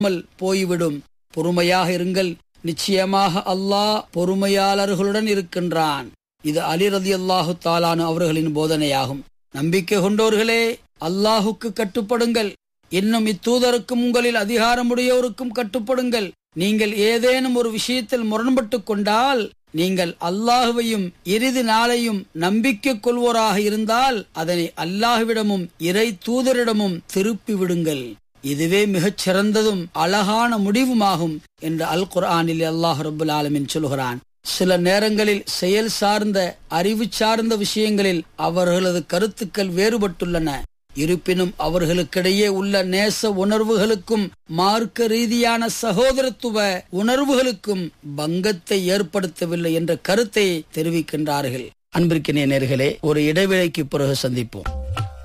மல் போய்விடும் பொறுமையாக இருங்கள் நிச்சயமாக அல்லாஹ் பொறுமையாளர்களுடன் இருக்கின்றான் இது அலி ரதி அல்லாஹு தாலானு அவர்களின் போதனையாகும் நம்பிக்கை கொண்டோர்களே அல்லாஹுக்கு கட்டுப்படுங்கள் இன்னும் இத்தூதருக்கும் உங்களில் அதிகாரமுடையோருக்கும் கட்டுப்படுங்கள் நீங்கள் ஏதேனும் ஒரு விஷயத்தில் முரண்பட்டுக் கொண்டால் நீங்கள் அல்லாஹுவையும் இறுதி நாளையும் நம்பிக்கை கொள்வோராக இருந்தால் அதனை அல்லாஹுவிடமும் இறை தூதரிடமும் திருப்பி விடுங்கள் இதுவே மிகச் சிறந்ததும் அழகான முடிவுமாகும் என்று அல் குர்ஆனில் அல்லாஹ் ரபுல் ஆலமின் சொல்கிறான் சில நேரங்களில் செயல் சார்ந்த அறிவு சார்ந்த விஷயங்களில் அவர்களது கருத்துக்கள் வேறுபட்டுள்ளன இருப்பினும் அவர்களுக்கிடையே உள்ள நேச உணர்வுகளுக்கும் மார்க்க ரீதியான சகோதரத்துவ உணர்வுகளுக்கும் பங்கத்தை ஏற்படுத்தவில்லை என்ற கருத்தை தெரிவிக்கின்றார்கள் அன்பிற்கினிய நேர்களே ஒரு இடைவேளைக்கு பிறகு சந்திப்போம்